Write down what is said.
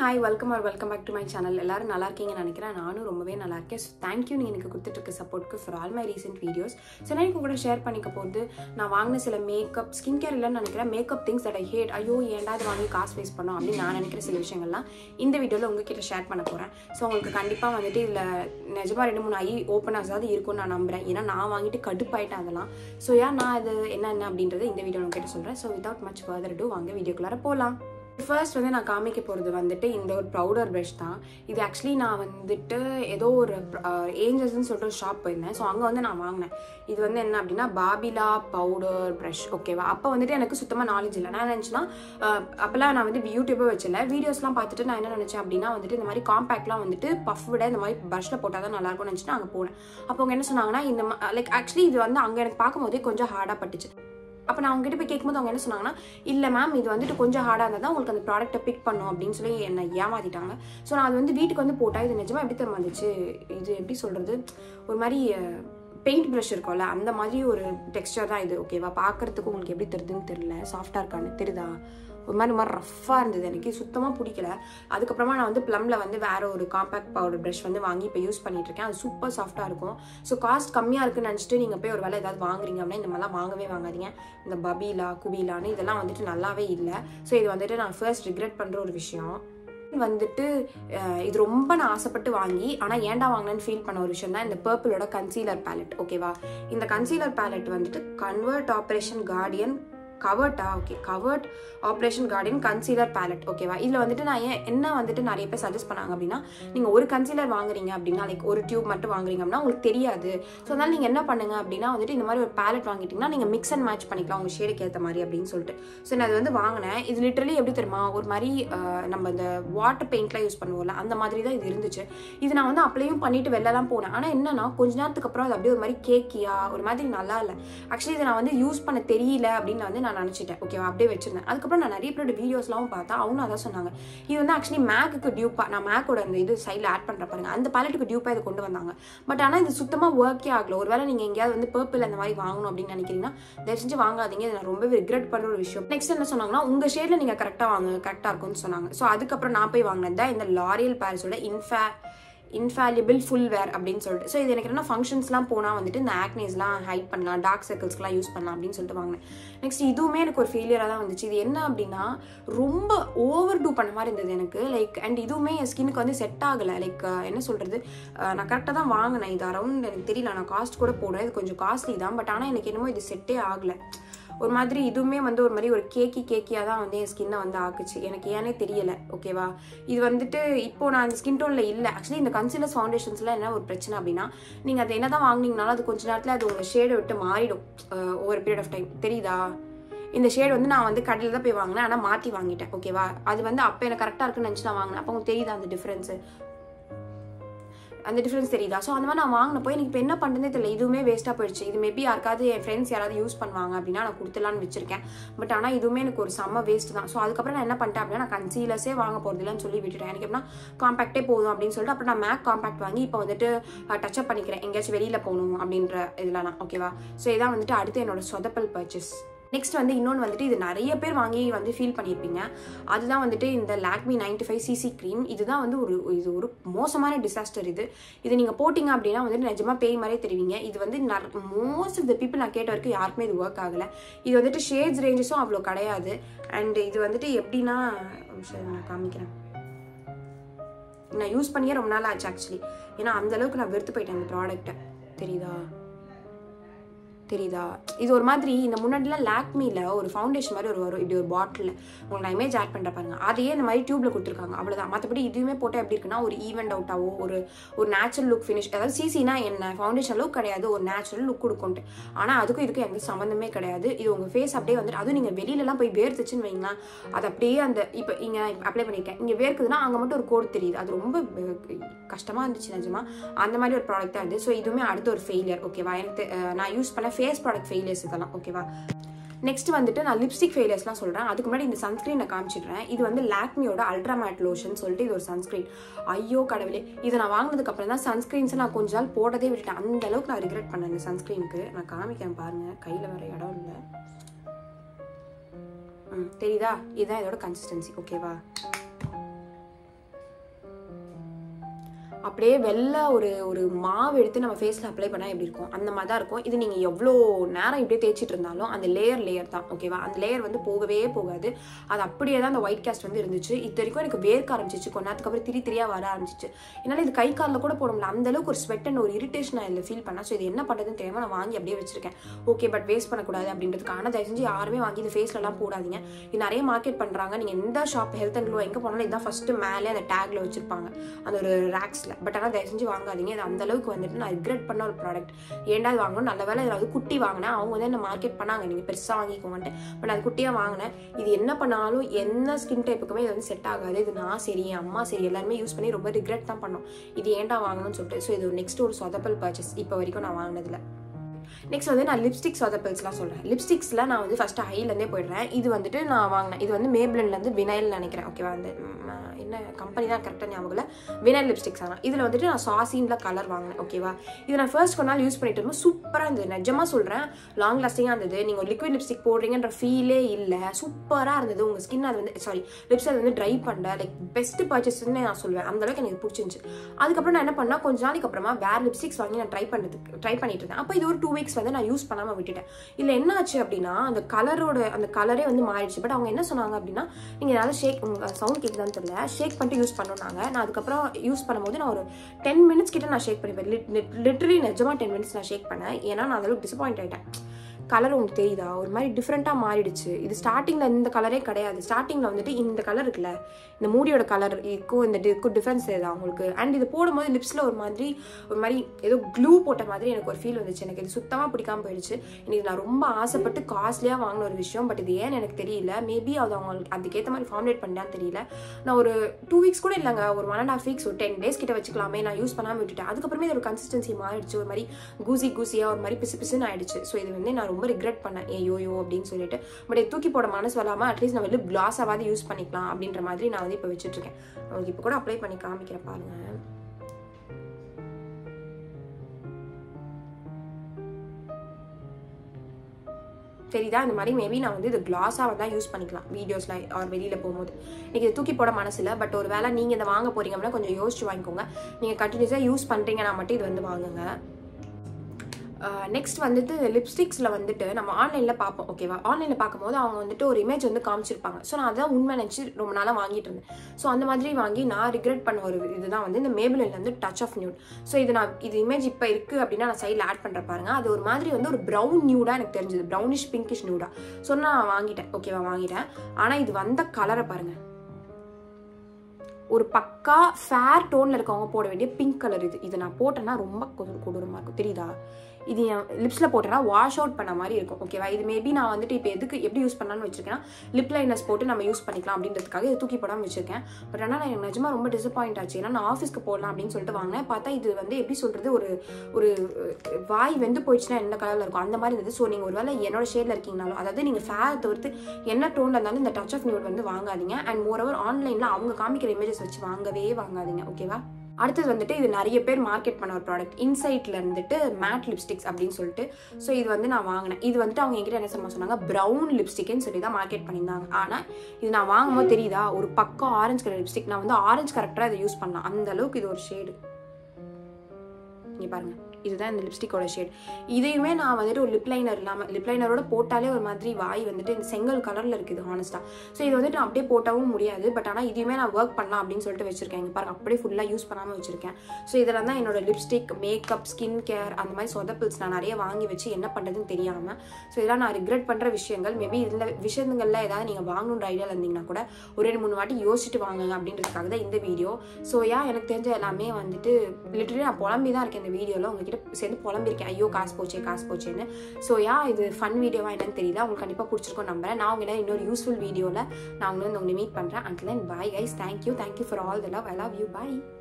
hi welcome or welcome back to my channel எல்லாரும் நல்லா இருக்கீங்கன்னு நினைக்கிறேன் நானும் ரொம்பவே நல்லா இருக்கேன் ஸோ தேங்க்யூ நீங்கள் எனக்கு கொடுத்துட்டு இருக்க சப்போர்ட்க்கு for all my recent videos so நான் எனக்கு கூட ஷேர் பண்ணிக்க போகிறது நான் வாங்கின சில மேக்கப் ஸ்கின் கேர் இல்லைன்னு நினைக்கிறேன் makeup things that I hate ஐயோ ஏன்டா இது வாங்கி காசு வேஸ்ட் பண்ணோம் அப்படின்னு நான் நினைக்கிற சில விஷயங்கள்லாம் இந்த வீடியோவில் உங்ககிட்ட ஷேர் பண்ண போகிறேன் ஸோ உங்களுக்கு கண்டிப்பாக வந்துட்டு இதில் நிஜமாக ரெண்டு மூணு ஐ ஓப்பன் ஆகாது இருக்கும்னு நான் நம்புறேன் ஏன்னா நான் வாங்கிட்டு கடுப்பாயிட்டேன் அதெல்லாம் ஸோ ஏன் நான் அது என்ன என்ன அப்படின்றத இந்த வீடியோ உங்ககிட்ட சொல்கிறேன் so without much further do வாங்க வீடியோக்குள்ளார போகலாம் ஃபர்ஸ்ட் வந்து நான் காமிக்க போகிறது வந்துட்டு இந்த ஒரு பவுடர் ப்ரஷ் தான் இது ஆக்சுவலி நான் வந்துட்டு ஏதோ ஒரு ஏஞ்சல்ஸ்னு சொல்லிட்டு ஒரு ஷாப் போயிருந்தேன் ஸோ அங்கே வந்து நான் வாங்கினேன் இது வந்து என்ன அப்படின்னா பாபிலா பவுடர் ப்ரஷ் ஓகேவா அப்போ வந்துட்டு எனக்கு சுத்தமாக நாலேஜ் இல்லை நான் நினச்சேன்னா அப்போல்லாம் நான் வந்து யூடியூபே வச்சில்ல வீடியோஸ்லாம் பார்த்துட்டு நான் என்ன நினச்சேன் அப்படின்னா வந்துட்டு இந்த மாதிரி காம்பேக்ட்லாம் வந்துட்டு பஃப் விட இந்த மாதிரி ப்ரஷில் போட்டால் தான் நல்லாயிருக்கும்னு நினச்சிட்டு அங்கே போனேன் அப்போ அவங்க என்ன சொன்னாங்கன்னா இந்த லைக் ஆக்சுவலி இது வந்து அங்கே எனக்கு பார்க்கும்போதே கொஞ்சம் ஹார்டாக பட்டுச்சு அப்போ நான் அவங்ககிட்ட போய் கேட்கும்போது அவங்க என்ன சொன்னாங்கன்னா இல்லை மேம் இது வந்துட்டு கொஞ்சம் ஹார்டாக இருந்தால் தான் உங்களுக்கு அந்த ப்ராடக்ட்டை பிக் பண்ணும் அப்படின்னு சொல்லி என்னை ஏமாத்திட்டாங்க ஸோ நான் அது வந்து வீட்டுக்கு வந்து போட்டால் இது நிஜமாக எப்படி தர வந்துச்சு இது எப்படி சொல்கிறது ஒரு மாதிரி பெயிண்ட் ப்ரஷ் இருக்கும்ல அந்த மாதிரி ஒரு டெக்ஸ்டர் தான் இது ஓகேவா பார்க்குறதுக்கு உங்களுக்கு எப்படி தெரியுதுன்னு தெரியல சாஃப்டாக இருக்கான்னு தெரியுதா ஒரு மாதிரி மாதிரி ரஃப்பாக இருந்தது எனக்கு சுத்தமாக பிடிக்கல அதுக்கப்புறமா நான் வந்து ப்ளம்மில் வந்து வேற ஒரு காம்பேக்ட் பவுடர் ப்ரஷ் வந்து வாங்கி இப்போ யூஸ் பண்ணிட்டு இருக்கேன் அது சூப்பர் சாஃப்டாக இருக்கும் ஸோ காஸ்ட் கம்மியாக இருக்குன்னு நினச்சிட்டு நீங்கள் போய் ஒரு வேலை ஏதாவது வாங்குறீங்க அப்படின்னா இந்த மாதிரிலாம் வாங்கவே வாங்காதீங்க இந்த பபீலா குபீலான்னு இதெல்லாம் வந்துட்டு நல்லாவே இல்லை ஸோ இது வந்துட்டு நான் ஃபர்ஸ்ட் ரிக்ரெட் பண்ணுற ஒரு விஷயம் வந்துட்டு இது ரொம்ப நான் ஆசைப்பட்டு வாங்கி ஆனால் ஏன்டா வாங்கினேன்னு ஃபீல் பண்ண ஒரு விஷயம் தான் இந்த பர்பிளோட கன்சீலர் பேலட் ஓகேவா இந்த கன்சீலர் பேலட் வந்துட்டு கன்வெர்ட் ஆப்ரேஷன் கார்டியன் கவர்ட்டா okay covert operation garden concealer palette ஓகேவா இதில் வந்துட்டு நான் ஏன் என்ன வந்துட்டு நிறைய பேர் சஜஸ்ட் பண்ணாங்க அப்படின்னா நீங்கள் ஒரு கன்சீலர் வாங்குறீங்க அப்படின்னா லைக் ஒரு டியூப் மட்டும் வாங்குறீங்க அப்படின்னா உங்களுக்கு தெரியாது ஸோ அதனால் நீங்கள் என்ன பண்ணுங்க அப்படின்னா வந்துட்டு இந்த மாதிரி ஒரு பேலட் வாங்கிட்டீங்கன்னா நீங்கள் மிக்ஸ் அண்ட் மேட்ச் பண்ணிக்கலாம் உங்கள் ஷேடுக்கு ஏற்ற மாதிரி அப்படின்னு சொல்லிட்டு ஸோ நான் அது வந்து வாங்கினேன் இது லிட்டரலி எப்படி தெரியுமா ஒரு மாதிரி நம்ம இந்த வாட்டர் பெயிண்ட்லாம் யூஸ் பண்ணுவோம்ல அந்த மாதிரி தான் இது இருந்துச்சு இது நான் வந்து அப்ளையும் பண்ணிட்டு வெளிலலாம் போனேன் ஆனால் என்னன்னா கொஞ்ச நேரத்துக்கு அப்புறம் அது அப்படியே ஒரு மாதிரி கேக்கியா ஒரு மாதிரி நல்லா இல்லை ஆக்சுவலி இதை நான் வந்து யூஸ் பண்ண தெரியல அப்படின்னு வந்து நான் நினச்சிட்டேன் ஓகேவா அப்படியே வச்சிருந்தேன் அதுக்கப்புறம் நான் நிறைய பேரோட வீடியோஸ்லாம் பார்த்தா அவங்களும் அதான் சொன்னாங்க இது வந்து ஆக்சுவலி மேக்குக்கு டியூப்பா நான் மேக்கோட அந்த இது சைடில் ஆட் பண்ணுற பாருங்க அந்த பேலட்டுக்கு டியூப்பா இதை கொண்டு வந்தாங்க பட் ஆனால் இது சுத்தமாக ஒர்க்கே ஆகல ஒருவேளை நீங்கள் எங்கேயாவது வந்து பர்பிள் அந்த மாதிரி வாங்கணும் அப்படின்னு நினைக்கிறீங்கன்னா தயவு செஞ்சு வாங்காதீங்க இதை நான் ரொம்பவே ரிக்ரெட் பண்ணுற ஒரு விஷயம் நெக்ஸ்ட் என்ன சொன்னாங்கன்னா உங்கள் ஷேடில் நீங்கள் கரெக்டாக வாங்க கரெக்டாக இருக்கும்னு சொன்னாங்க ஸோ அதுக்கப்புறம் நான் போய் வாங்கினது தான் இந்த லாரியல் பாரிஸோட இன்ஃபே இன்ஃபாலிபிள் ஃபுல் வேர் அப்படின்னு சொல்லிட்டு ஸோ இது எனக்கு என்ன ஃபங்க்ஷன்ஸ்லாம் போனால் வந்துட்டு இந்த ஆக்னேஸ்லாம் ஹைட் பண்ணலாம் டார்க் சர்க்கிள்ஸ்லாம் யூஸ் பண்ணலாம் அப்படின்னு சொல்லிட்டு வாங்கினேன் நெக்ஸ்ட் இதுவுமே எனக்கு ஒரு ஃபெயிலியராக தான் வந்துச்சு இது என்ன அப்படின்னா ரொம்ப ஓவர் டூ பண்ண மாதிரி இருந்தது எனக்கு லைக் அண்ட் இதுவுமே என் ஸ்கின்னுக்கு வந்து செட் ஆகலை லைக் என்ன சொல்கிறது நான் கரெக்டாக தான் வாங்கினேன் இது அரௌண்ட் எனக்கு தெரியல நான் காஸ்ட் கூட போடுறேன் இது கொஞ்சம் காஸ்ட்லி தான் பட் ஆனால் எனக்கு என்னமோ இது செட்டே ஆகலை ஒரு மாதிரி இதுவுமே வந்து ஒரு மாதிரி ஒரு கேக்கி கேக்கியாக தான் வந்து என் ஸ்கின்னை வந்து ஆக்குச்சு எனக்கு ஏனே தெரியல ஓகேவா இது வந்துட்டு இப்போ நான் அந்த ஸ்கின் டோனில் இல்லை ஆக்சுவலி இந்த கன்சிலர்ஸ் ஃபவுண்டேஷன்ஸ்லாம் என்ன ஒரு பிரச்சனை அப்படின்னா நீங்கள் அதை என்ன தான் வாங்கினீங்கனாலும் அது கொஞ்ச நேரத்தில் அது உங்கள் ஷேடை விட்டு மாறிடும் ஒவ்வொரு பீரியட் ஆஃப் டைம் தெரியுதா இந்த ஷேட் வந்து நான் வந்து கடையில் தான் போய் வாங்கினேன் ஆனால் மாற்றி வாங்கிட்டேன் ஓகேவா அது வந்து அப்போ எனக்கு கரெக்டாக இருக்குன்னு நினச்சி நான் வாங்கினேன் அப்போ உங்களுக்கு தெரியுதா அந்த டிஃப்ரென்ஸு அந்த டிஃப்ரென்ஸ் தெரியுதா ஸோ அந்த மாதிரி நான் வாங்கினப்போ எனக்கு இப்போ என்ன பண்ணுறதே தெரியல இதுவுமே வேஸ்ட்டாக போயிடுச்சு இது மேபி யாருக்காவது என் ஃப்ரெண்ட்ஸ் யாராவது யூஸ் பண்ணுவாங்க அப்படின்னா நான் கொடுத்துலான்னு வச்சிருக்கேன் பட் ஆனால் இதுவுமே எனக்கு ஒரு செம்ம வேஸ்ட் தான் ஸோ அதுக்கப்புறம் நான் என்ன பண்ணிட்டேன் அப்படின்னா நான் கன்சீலர்ஸே வாங்க போகிறது இல்லைன்னு சொல்லி விட்டுட்டேன் எனக்கு எப்படின்னா காம்பேக்டே போதும் அப்படின்னு சொல்லிட்டு அப்புறம் நான் மேக் காம்பேக்ட் வாங்கி இப்போ வந்துட்டு டச்சப் பண்ணிக்கிறேன் எங்கேயாச்சும் வெளியில் போகணும் அப்படின்ற இதெல்லாம் ஓகேவா ஸோ இதான் வந்துட்டு அடுத்து என்னோட சொதப்பல் பர்ச்சேஸ் நெக்ஸ்ட் வந்து இன்னொன்று வந்துட்டு இது நிறைய பேர் வாங்கி வந்து ஃபீல் பண்ணியிருப்பீங்க அதுதான் வந்துட்டு இந்த Lakme ninety five CC cream இதுதான் வந்து ஒரு இது ஒரு மோசமான டிசாஸ்டர் இது இது நீங்கள் போட்டிங்க அப்படின்னா வந்துட்டு நிஜமாக பேய் மாதிரியே தெரிவிங்க இது வந்து மோஸ்ட் ஆஃப் த பீப்புள் நான் கேட்ட வரைக்கும் யாருக்குமே இது ஒர்க் ஆகலை இது வந்துட்டு ஷேட்ஸ் ரேஞ்சஸும் அவ்வளோ கிடையாது அண்ட் இது வந்துட்டு எப்படின்னா நான் காமிக்கிறேன் நான் யூஸ் பண்ணியே ரொம்ப நாள் ஆச்சு ஆக்சுவலி ஏன்னா அந்த அளவுக்கு நான் வெறுத்து போயிட்டேன் இந்த ப்ராடக்ட்டை தெரியுதா தெரியுதா இது ஒரு மாதிரி இந்த முன்னாடிலாம் லாக்மியில் ஒரு ஃபவுண்டேஷன் மாதிரி ஒரு வரும் இப்படி ஒரு பாட்டில் உங்களுக்கு நான் இமேஜ் ஆட் பண்ணுற பாருங்க அதையே இந்த மாதிரி டியூப்ல கொடுத்துருக்காங்க அவ்வளோதான் மற்றபடி இதுவுமே போட்டால் எப்படி இருக்குன்னா ஒரு ஈவெண்ட் அவுட்டாவோ ஒரு ஒரு நேச்சுரல் லுக் ஃபினிஷ் அதாவது சிசினா என்ன ஃபவுண்டேஷன் லுக் கிடையாது ஒரு நேச்சுரல் லுக் கொடுக்கும்ட்டு ஆனால் அதுக்கும் இதுக்கும் எந்த சம்மந்தமே கிடையாது இது உங்கள் ஃபேஸ் அப்படியே வந்துட்டு அதுவும் நீங்கள் வெளியிலலாம் போய் வேர்த்துச்சுன்னு வைங்களா அது அப்படியே அந்த இப்போ இங்கே அப்ளை பண்ணியிருக்கேன் இங்கே வேர்க்குதுன்னா அங்கே மட்டும் ஒரு கோடு தெரியுது அது ரொம்ப கஷ்டமாக இருந்துச்சு நிஜமா அந்த மாதிரி ஒரு ப்ராடக்ட் தான் இருந்துச்சு ஸோ இதுவுமே அடுத்த ஒரு ஃபெயிலியர் ஓகேவா எனக்கு நான் யூஸ் பண்ண ஃபேஸ் ப்ராடக்ட் ஃபெயிலியர்ஸ் இதெல்லாம் ஓகேவா நெக்ஸ்ட் வந்துட்டு நான் லிப்ஸ்டிக் ஃபெயிலியர்ஸ்லாம் சொல்கிறேன் அதுக்கு முன்னாடி இந்த சன்ஸ்க்ரீன் நான் காமிச்சிடுறேன் இது வந்து லாக்மியோட அல்ட்ரா மேட் லோஷன் சொல்லிட்டு இது ஒரு சன்ஸ்க்ரீன் ஐயோ கடவுளே இதை நான் வாங்கினதுக்கு அப்புறம் தான் சன்ஸ்க்ரீன்ஸை நான் கொஞ்ச நாள் போட்டதே விட்டுட்டேன் அந்த அளவுக்கு நான் ரிக்ரெட் பண்ணேன் இந்த சன்ஸ்க்ரீனுக்கு நான் காமிக்கிறேன் பாருங்க கையில் வேற இடம் இல்லை ம் தெரியுதா இதுதான் இதோட கன்சிஸ்டன்சி ஓகேவா அப்படியே வெள்ளை ஒரு ஒரு மாவு எடுத்து நம்ம ஃபேஸில் அப்ளை பண்ணால் எப்படி இருக்கும் அந்த மாதிரி தான் இருக்கும் இது நீங்கள் எவ்வளோ நேரம் இப்படியே தேய்ச்சிட்டு இருந்தாலும் அந்த லேயர் லேயர் தான் ஓகேவா அந்த லேயர் வந்து போகவே போகாது அது அப்படியே தான் அந்த ஒயிட் கேஸ்ட் வந்து இருந்துச்சு இது வரைக்கும் எனக்கு வேர்க்க ஆரம்பிச்சிச்சு கொஞ்ச நேரத்துக்கு அப்புறம் திரி திரியாக வர ஆரம்பிச்சிச்சு என்னால் இது கை காலில் கூட போட முடியல அந்த அளவுக்கு ஒரு ஸ்வெட் அண்ட் ஒரு இரிட்டேஷன் நான் இதில் ஃபீல் பண்ணேன் ஸோ இது என்ன பண்ணுறதுன்னு தெரியாமல் நான் வாங்கி அப்படியே வச்சிருக்கேன் ஓகே பட் வேஸ்ட் பண்ணக்கூடாது அப்படின்றதுக்கு ஆனால் தயவு செஞ்சு யாருமே வாங்கி இது ஃபேஸ்லலாம் போடாதீங்க இது நிறைய மார்க்கெட் பண்ணுறாங்க நீங்கள் எந்த ஷாப் ஹெல்த் அண்ட் க்ளோ எங்கே போனாலும் இதுதான் ஃபஸ்ட்டு மேலே அந்த டேக்ல வச்சிருப்பாங்க அந்த ஒரு ரேக்ஸில் பட் ஆனால் தயவு செஞ்சு வாங்காதீங்க இது அந்த அளவுக்கு வந்துட்டு நான் ரிக்ரெட் பண்ண ஒரு ப்ராடக்ட் ஏன்டா இது வாங்கணும் நல்ல வேலை இதில் வந்து குட்டி வாங்கினேன் அவங்க வந்து என்ன மார்க்கெட் பண்ணாங்க நீங்கள் பெருசாக வாங்கிக்கோங்கன்ட்டு பட் அது குட்டியாக வாங்கினேன் இது என்ன பண்ணாலும் என்ன ஸ்கின் டைப்புக்குமே இது வந்து செட் ஆகாது இது நான் சரி என் அம்மா சரி எல்லாருமே யூஸ் பண்ணி ரொம்ப ரிக்ரெட் தான் பண்ணோம் இது ஏன்டா வாங்கணும்னு சொல்லிட்டு ஸோ இது ஒரு நெக்ஸ்ட் ஒரு சொதப்பல் பர்ச்சேஸ் இப்போ வரைக்கும் நான் வாங்கினதில்ல நெக்ஸ்ட் வந்து நான் லிப்ஸ்டிக் சொதப்பல்ஸ்லாம் சொல்கிறேன் லிப்ஸ்டிக்ஸில் நான் வந்து ஃபஸ்ட்டு ஹைலேருந்தே போயிடுறேன் இது வந்துட்டு நான் வாங்கினேன் இது வந்து மேப்லன்லேருந்து வினைல் நினைக்கிறேன் ஓகேவா வந்து என்ன கம்பெனி தான் கரெக்டாக ஞாபகம் இல்லை வினைல் லிப்ஸ்டிக்ஸ் ஆனால் இதில் வந்துட்டு நான் சாசின்ல கலர் வாங்கினேன் ஓகேவா இது நான் ஃபர்ஸ்ட் கொஞ்ச நாள் யூஸ் பண்ணிட்டு இருக்கும்போது சூப்பராக இருந்தது நிஜமாக சொல்கிறேன் லாங் லாஸ்டிங்காக இருந்தது நீங்கள் ஒரு லிக்விட் லிப்ஸ்டிக் போடுறீங்கன்ற ஃபீலே இல்லை சூப்பராக இருந்தது உங்கள் ஸ்கின் அது வந்து சாரி லிப்ஸ் அது வந்து ட்ரை பண்ணல லைக் பெஸ்ட் பர்ச்சேஸ்ன்னு நான் சொல்லுவேன் அந்த அளவுக்கு எனக்கு பிடிச்சிருந்துச்சு அதுக்கப்புறம் நான் என்ன பண்ணால் கொஞ்ச நாளைக்கு அப்புறமா வேறு லிப்ஸ்டிக்ஸ் வாங்கி நான் ட்ரை பண்ணுறதுக்கு ட்ரை பண்ணிட்டு இருந்தேன் அப்போ இது ஒரு டூ வீக்ஸ் வந்து நான் யூஸ் பண்ணாமல் விட்டுட்டேன் இல்லை என்ன ஆச்சு அப்படின்னா அந்த கலரோட அந்த கலரே வந்து மாறிடுச்சு பட் அவங்க என்ன சொன்னாங்க அப்படின்னா நீங்கள் என்னால் ஷேக் உங்கள் சவுண்ட் கேட்குதான்னு தெரியல ஷேக் பண்ணிட்டு யூஸ் பண்ணோன்னாங்க நான் அதுக்கப்புறம் யூஸ் பண்ணும்போது நான் ஒரு டென் மினிட்ஸ் கிட்ட நான் ஷேக் பண்ணிப்பேன் லிட்ரலி நிஜமாக டென் மினிட்ஸ் நான் ஷேக் பண்ணேன் ஏன்னா நான் அதளவுக்கு டிசப்பாயிண்ட் ஆகிட்டேன் கலர் உங்களுக்கு தெரியுதா ஒரு மாதிரி டிஃப்ரெண்ட்டாக மாறிடுச்சு இது ஸ்டார்டிங்கில் இந்த கலரே கிடையாது ஸ்டார்டிங்கில் வந்துட்டு இந்த கலர் இருக்குல்ல இந்த மூடியோட கலர் இதுக்கும் இந்த இதுக்கும் டிஃப்ரென்ஸ் தெரியுதா உங்களுக்கு அண்ட் இது போடும்போது லிப்ஸில் ஒரு மாதிரி ஒரு மாதிரி ஏதோ க்ளூ போட்ட மாதிரி எனக்கு ஒரு ஃபீல் வந்துச்சு எனக்கு இது சுத்தமாக பிடிக்காம போயிடுச்சு எனக்கு நான் ரொம்ப ஆசைப்பட்டு காஸ்ட்லியாக வாங்கின ஒரு விஷயம் பட் இது ஏன்னு எனக்கு தெரியல மேபி அது அவங்களுக்கு அதுக்கேற்ற மாதிரி ஃபார்முலேட் பண்ணான்னு தெரியல நான் ஒரு டூ வீக்ஸ் கூட இல்லைங்க ஒரு ஒன் அண்ட் ஆஃப் வீக்ஸ் ஒரு டென் டேஸ் கிட்ட வச்சுக்கலாமே நான் யூஸ் பண்ணாமல் விட்டுட்டேன் அதுக்கப்புறமே இதோட கன்சிஸ்டன்சி மாறிடுச்சு ஒரு மாதிரி கூசி கூசியாக ஒரு மாதிரி பிசு பிசுன்னு ஆயிடுச்சு ஸோ இது வந்து நான் ரொம்ப ரிக்ரெட் பண்ணேன் ஏ யோயோ அப்படின்னு சொல்லிட்டு பட் இது தூக்கி போட மனசு வராமல் அட்லீஸ்ட் நான் வந்து கிளாஸாவது யூஸ் பண்ணிக்கலாம் அப்படின்ற மாதிரி நான் வந்து இப்போ வச்சுட்டு இருக்கேன் உங்களுக்கு இப்போ கூட அப்ளை பண்ணி காமிக்கிறேன் பாருங்க தெரியுதா இந்த மாதிரி மேபி நான் வந்து இது கிளாஸாக வந்தால் யூஸ் பண்ணிக்கலாம் வீடியோஸில் ஆர் வெளியில் போகும்போது எனக்கு இது தூக்கி போட மனசு இல்லை பட் ஒரு வேளை நீங்கள் இதை வாங்க போறீங்க அப்படின்னா கொஞ்சம் யோசிச்சு வாங்கிக்கோங்க நீங்கள் கண்டினியூஸாக யூஸ் பண்ணுறீங்கன்னா மட்டும் இது வந்து வாங்குங்க நெக்ஸ்ட் வந்துட்டு லிப்ஸ்டிக்ஸில் வந்துட்டு நம்ம ஆன்லைனில் பார்ப்போம் ஓகேவா ஆன்லைனில் பார்க்கும்போது அவங்க வந்துட்டு ஒரு இமேஜ் வந்து காமிச்சிருப்பாங்க ஸோ நான் அதான் உண்மை நினச்சி ரொம்ப நாளாக வாங்கிட்டு இருந்தேன் ஸோ அந்த மாதிரி வாங்கி நான் ரிக்ரெட் பண்ண ஒரு இதுதான் வந்து இந்த மேபிளில் வந்து டச் ஆஃப் நியூட் ஸோ இது நான் இது இமேஜ் இப்போ இருக்குது அப்படின்னா நான் சைடில் ஆட் பண்ணுற பாருங்க அது ஒரு மாதிரி வந்து ஒரு ப்ரௌன் நியூடாக எனக்கு தெரிஞ்சது ப்ரௌனிஷ் பிங்கிஷ் நியூடா ஸோ நான் வாங்கிட்டேன் ஓகேவா வாங்கிட்டேன் ஆனால் இது வந்த கலரை பாருங்கள் ஒரு பக்கா ஃபேர் டோனில் இருக்கவங்க போட வேண்டிய பிங்க் கலர் இது இது நான் போட்டேன்னா ரொம்ப கொடூரமாக இருக்கும் தெரியுதா இது என் லிப்ஸில் போட்டேன்னா வாஷ் அவுட் பண்ண மாதிரி இருக்கும் ஓகேவா இது மேபி நான் வந்துட்டு இப்போ எதுக்கு எப்படி யூஸ் பண்ணலாம்னு வச்சிருக்கேன் லிப் லைனர்ஸ் போட்டு நம்ம யூஸ் பண்ணிக்கலாம் அப்படின்றதுக்காக இது தூக்கி போடாமல் வச்சிருக்கேன் பட் ஆனால் நான் நிஜமாக ரொம்ப டிசப்பாயிண்ட் ஆச்சு ஏன்னா நான் ஆஃபீஸ்க்கு போடலாம் அப்படின்னு சொல்லிட்டு வாங்கினேன் பார்த்தா இது வந்து எப்படி சொல்கிறது ஒரு ஒரு வாய் வெந்து போயிடுச்சுன்னா என்ன கலரில் இருக்கும் அந்த மாதிரி இருந்தது ஸோ நீங்கள் ஒரு வேளை என்னோட ஷேடில் இருக்கீங்கனாலும் அதாவது நீங்கள் ஃபேர் தவிர்த்து என்ன டோனில் இருந்தாலும் இந்த டச் ஆஃப் நியூட் வந்து வாங்காதீங்க அண்ட் மோர் ஓவர் ஆன்லைனில் அவங்க காமிக்கிற இமேஜஸ் வச்சு வாங்கவே வாங்காதீங்க ஓகேவா அடுத்தது வந்துட்டு இது நிறைய பேர் மார்க்கெட் பண்ண ஒரு ப்ராடக்ட் இன்சைட்ல இருந்துட்டு மேட் லிப்ஸ்டிக்ஸ் அப்படின்னு சொல்லிட்டு ஸோ இது வந்து நான் வாங்கினேன் இது வந்துட்டு அவங்க என்கிட்ட என்ன சொல்ல சொன்னாங்க ப்ரௌன் லிப்ஸ்டிக்னு சொல்லி தான் மார்க்கெட் பண்ணியிருந்தாங்க ஆனால் இது நான் வாங்கும்போது தெரியுதா ஒரு பக்கம் ஆரஞ்சு கலர் லிப்ஸ்டிக் நான் வந்து ஆரஞ்சு கரெக்டாக இதை யூஸ் பண்ணலாம் அந்த அளவுக்கு இது ஒரு ஷேடு இங்கே பாருங்க இதுதான் இந்த லிப்ஸ்டிக்கோட ஷேட் இதையுமே நான் வந்துட்டு ஒரு லிப் லைனர் இல்லாமல் லிப் லைனரோட போட்டாலே ஒரு மாதிரி வாய் வந்துட்டு இந்த செங்கல் கலரில் இருக்குது ஹானஸ்ட்டாக ஸோ இது வந்துட்டு நான் அப்படியே போட்டவும் முடியாது பட் ஆனால் இதையுமே நான் ஒர்க் பண்ணலாம் அப்படின்னு சொல்லிட்டு வச்சிருக்கேன் இங்கே பாருங்க அப்படியே ஃபுல்லாக யூஸ் பண்ணாமல் வச்சிருக்கேன் ஸோ இதில் தான் என்னோட லிப்ஸ்டிக் மேக்கப் ஸ்கின் கேர் அந்த மாதிரி சொதப்பிள்ஸ் நான் நிறைய வாங்கி வச்சு என்ன பண்ணுறதுன்னு தெரியாமல் ஸோ இதெல்லாம் நான் ரிக்ரெட் பண்ணுற விஷயங்கள் மேபி இதில் விஷயங்களில் ஏதாவது நீங்கள் வாங்கணுன்ற ஐடியாவில் இருந்தீங்கன்னா கூட ஒரு ரெண்டு மூணு வாட்டி யோசிச்சுட்டு வாங்குங்க அப்படின்றதுக்காக தான் இந்த வீடியோ ஸோ யா எனக்கு தெரிஞ்ச எல்லாமே வந்துட்டு லிட்டரலி நான் புலம்பி தான் இருக்கேன் இந்த வீடியோவில் உங்ககிட்ட சேர்ந்து புலம்பிருக்கேன் ஐயோ காசு போச்சே காசு போச்சேன்னு ஸோ யா இது ஃபன் வீடியோவா என்னன்னு தெரியல உங்களுக்கு கண்டிப்பாக பிடிச்சிருக்கும் நம்புறேன் நான் உங்களை இன்னொரு யூஸ்ஃபுல் வீடியோவில் நான் உங்களை வந்து உங்களை மீட் பண்ணுறேன் and then bye guys thank you thank you for all the love I love you bye